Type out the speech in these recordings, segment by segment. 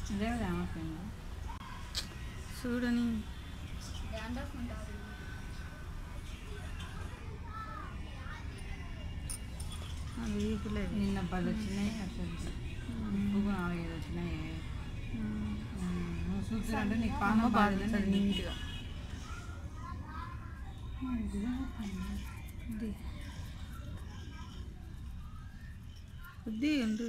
అదే కదా ఏమైపోయింది చూడని అది వీపులేదు నిన్న పళ్ళు వచ్చినాయి అసలు ఉప్పు నాలుగైదు వచ్చినాయి ఉమ్, నువ్వు చూసినట్టు నీకు అమ్మ పానం బాగా బాగా నీట్గా ఇది కొద్ది ఉండు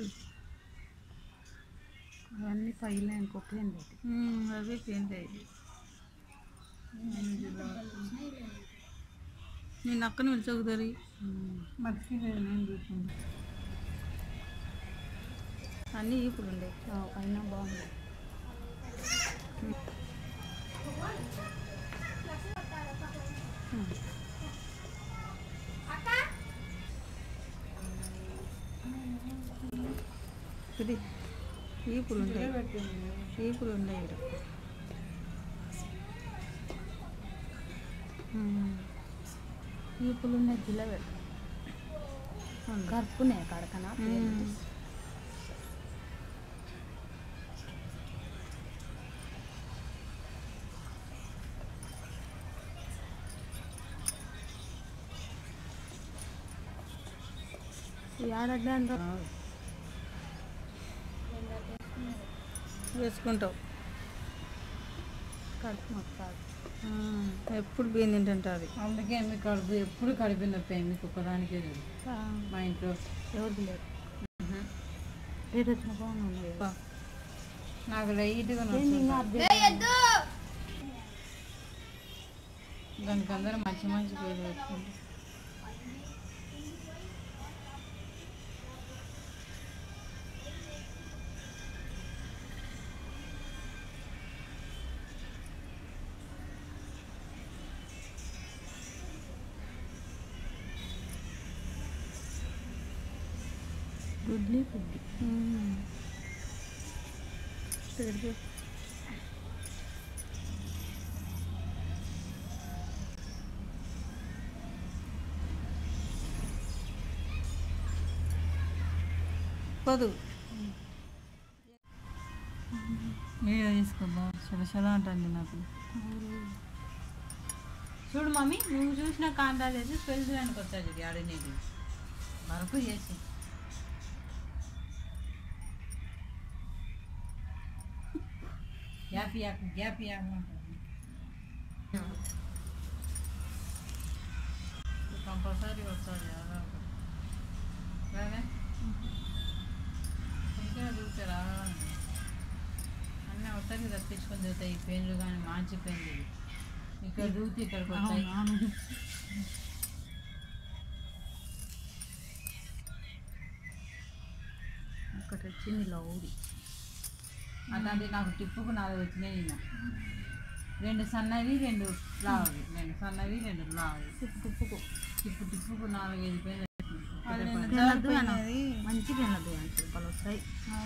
అవన్నీ పైలు ఇంకొకటి ఉమ్, అవే పెయింట్ అయ్యి నేను అక్కని పిలిచకుదరి మర్చిపోలేదు నేను చూసుకుంటా అన్నీ ఇప్పుడు ఉండే అయినా బాగుంది ఇది ఇప్పుడు ఉంటాయి ఇప్పుడు ఉన్నాయి ఇక్కడ ఈపులు ఉన్నాయి జిల్లవే కరుపునే కడకనా ఏడడ్డా వేసుకుంటావు కడుపు మొత్తం ఆ, ఎప్పుడు బియ్యం తింటుంటా అది అందుకే మీకు కడుపు ఎప్పుడు కడిపి నొప్పి మీకు ఒక్కదానికే లేదు మా ఇంట్లో ఎవరికి లేదు ఏది వచ్చిన బాగుంది బా. నాకు లైట్గా దానికి అందరూ మంచి మంచి పేరు పెట్టుకుంటారు గుడ్లీ గుడ్డి పెరుగు పదు వీడియో తీసుకోబా శలశల అంటుంది నాకు చూడు మమ్మీ నువ్వు చూసిన కాంతా చేసి స్పెల్ చూడడానికి వచ్చాది ఇది ఆడినేది వరకు చేసి గ్యాప్ యాక్ గ్యాప్ యాక్ కంపల్సరీ వస్తుంది అలా రాలే ఇంకా చూస్తే రావాలండి అన్నీ అవతలకి తప్పించుకొని చదువుతాయి ఈ పెన్లు కానీ మంచి పెన్లు ఇవి. ఇక్కడ దూతి ఇక్కడికి వస్తాయి ఒకటి వచ్చింది లౌడి అట్లాంటి నాకు టిప్పుకు నాలుగు వచ్చినాయి నిన్న రెండు సన్నవి రెండు లావవి రెండు సన్నవి రెండు లావవి టిప్పు టిప్పుకు టిప్పు టిప్పుకు నాలుగు ఐదు పేర్లు తినద్దు అనేది మంచి తినద్దు అని చెప్పాలి వస్తాయి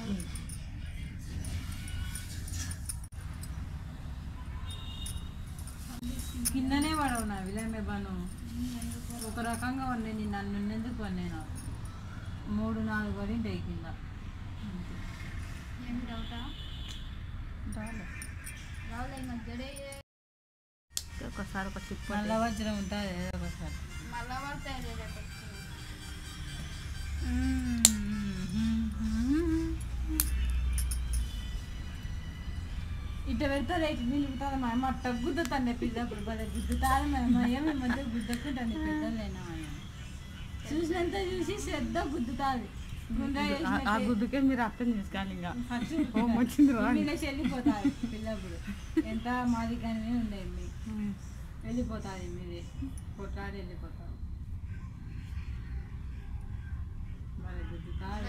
కిందనే పడవు నా విలమే బాను ఒక రకంగా ఉన్నాయి నేను నన్ను ఎందుకు పడినాను మూడు నాలుగు పడి ఉంటాయి కింద ఒకసారి ఒక టిప్పు మళ్ళా వజ్రం ఉంటుంది ఏదో ఒకసారి ఇట్లా పెడతారు ఇట్లా నిలుపుతుంది మా అమ్మ అట్ట గుద్దుతాను పిల్లప్పుడు భలే గుద్దుతారు మా అమ్మ ఏమి మధ్య గుద్దకుంటాను పెద్దలేనా చూసినంత చూసి శ్రద్ధ గుద్దుతాది గుండె ఆ గుద్దుకే మీరు అర్థం చేసుకోవాలి ఇంకా ఫస్ట్ వచ్చింది రా గుండెలేసి వెళ్ళిపోతాది పిల్లప్పుడు ఎంత మాది కానీ ఉండేది వెళ్ళిపోతాది మీది కొట్లాడి వెళ్ళిపోతాది మరి గుద్దుతాది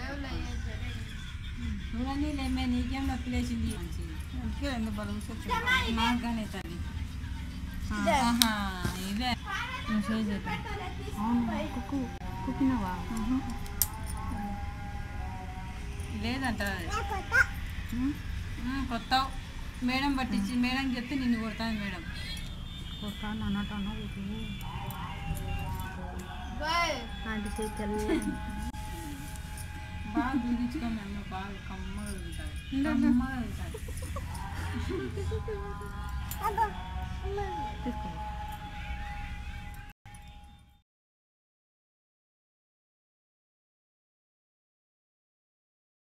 చూడండి లేమే నీకేం నొప్పి లేచింది మంచిది అందుకే రెండు బలూన్స్ మాగానే తల్లి ఆహా, ఇదే నువ్వు చేసేట కుక్కు కుక్కినావా లేదంట అది. ఉమ్, కొత్త మేడం పట్టించి మేడం చెప్తే నిన్ను కొడతాను మేడం ఒక నన్నట ఆంటీ చేతలు బాగా దురించుకోండి అమ్మ బాగా కమ్మగా ఉంటుంది కమ్మగా ఉంటుంది తీసుకో